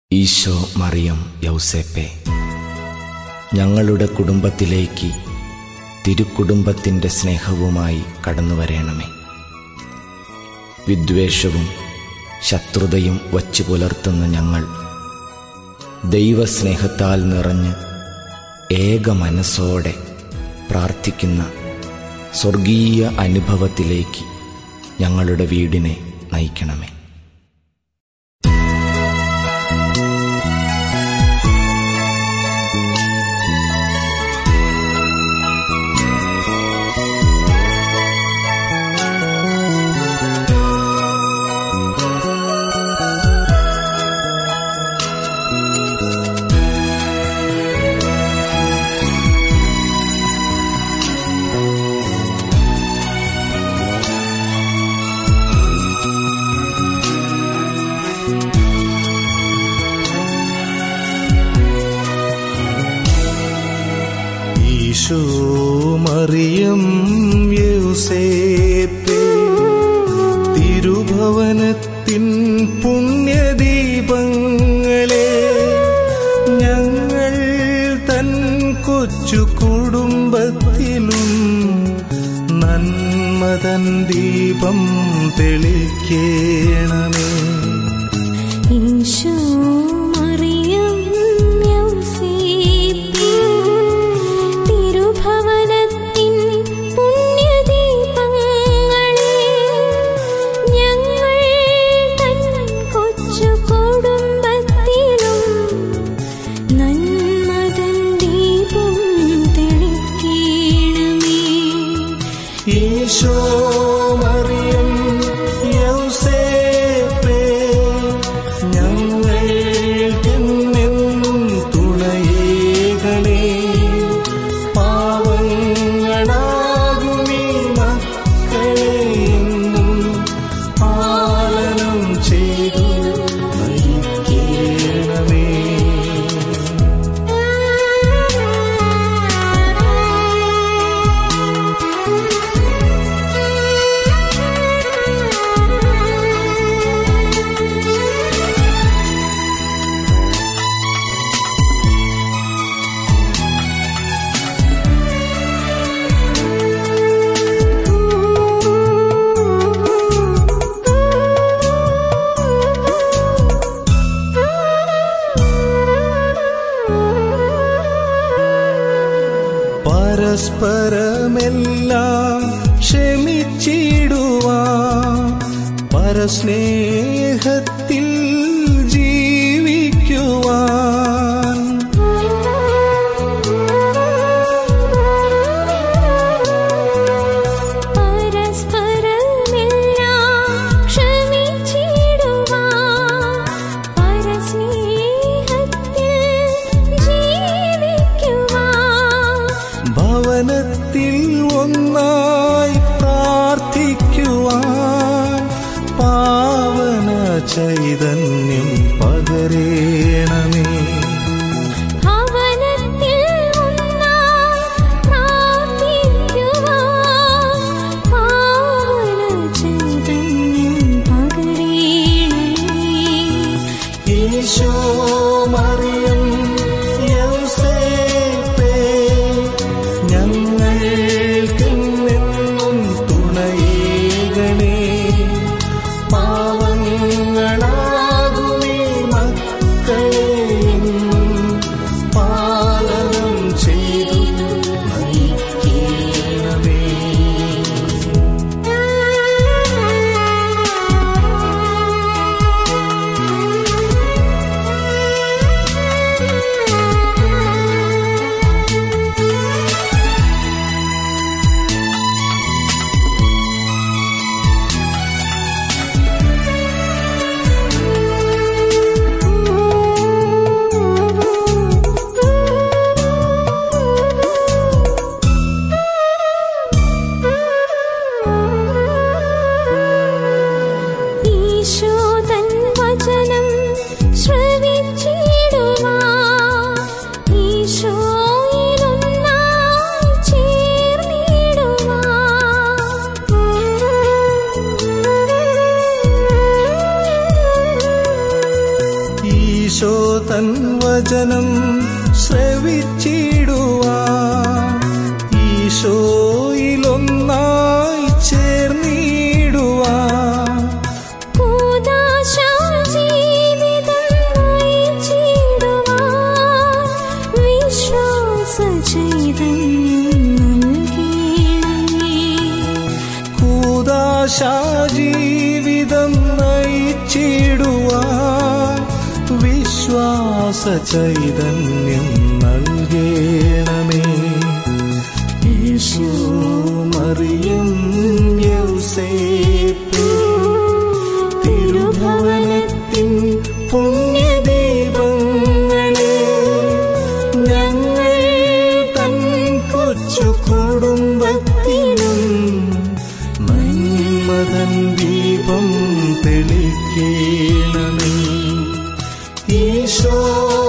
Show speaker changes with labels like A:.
A: ഈശോ മറിയം യൗസേപ്പെ ഞങ്ങളുടെ കുടുംബത്തിലേക്ക് തിരുക്കുടുംബത്തിൻ്റെ സ്നേഹവുമായി കടന്നു വരേണമേ വിദ്വേഷവും ശത്രുതയും വച്ചു പുലർത്തുന്ന ഞങ്ങൾ ദൈവസ്നേഹത്താൽ നിറഞ്ഞ് ഏക മനസ്സോടെ പ്രാർത്ഥിക്കുന്ന സ്വർഗീയ അനുഭവത്തിലേക്ക് ഞങ്ങളുടെ വീടിനെ നയിക്കണമേ
B: ഈശോ മറിയം യൗസേപ്പേ തിരുഭവനത്തിൻ പുണ്യദീപങ്ങളെ ഞങ്ങൾ തൻ കൊച്ചു കുടുംബത്തിലും നന്മതൻ ദീപം തെളിക്കേണമേ
C: ഈശോ മറിയം യൗസേപ്പേ തിരുഭവനത്തിൻ പുണ്യദീപങ്ങളെ ഞങ്ങൾ തൻ കൊച്ചു കുടുംബത്തിലും നന്മതൻ ദീപം തെളിക്കേണമേ
B: ഈശോ മറിയം യൗസേപ്പേ ഞങ്ങൾക്കെന്നും തുണയേകണേ പാവങ്ങളാകുമീ മക്കളെ എന്നും പാലനം ചെയ്തു നയിക്കേണമേ പരസ്പരമെല്ലാം ക്ഷമിച്ചിടുവാ പരസ്നേഹത്തിൽ ജീവിക്കുവാൻ
C: പരസ്പരമെല്ലാം ക്ഷമിച്ചിടുവാൻ പരസ്നേഹത്തിൽ ജീവിക്കുവാൻ
B: ഭവനത്തിൽ ഒന്നായി പ്രാർത്ഥിക്കുവാൻ പാവന ചൈതന്യം പകരേണമേ
C: ഭവനത്തിൽ ഒന്നായി പ്രാർത്ഥിക്കുവാൻ പാവന ചൈതന്യം പകരേണമേ
B: ഈശോ മറിയം യൗസേപ്പേ ഞങ്ങൾക്കെന്നും തുണയേകണേ പാവങ്ങളാകുമീ മക്കളെ എന്നും പാലനം ചെയ്തു നയിക്കേണമേ
C: ഈശോ
B: തൻ വചനം ശ്രവിച്ചിടുവാ ഈശോയിലൊന്നായി ചേർന്നിടുവാ
C: കൂദാശാ ജീവിതം നയിച്ചിടുവാൻ വിശ്വാസ ചൈതന്യം നൽകണമേ
B: കൂദാശാ ജീവിതം നയിച്ചിടുവാൻ വിശ്വാസ ചൈതന്യം നൽകണമേ ഈശോ മറിയം യൗസേപ്പ് തിരുഭവനത്തിൻ പുണ്യദീപങ്ങളെ ഞങ്ങൾ തൻ കൊച്ചു കുടുംബത്തിനും നന്മതൻ ദീപം തെളിക്കേണമേ ഈശോ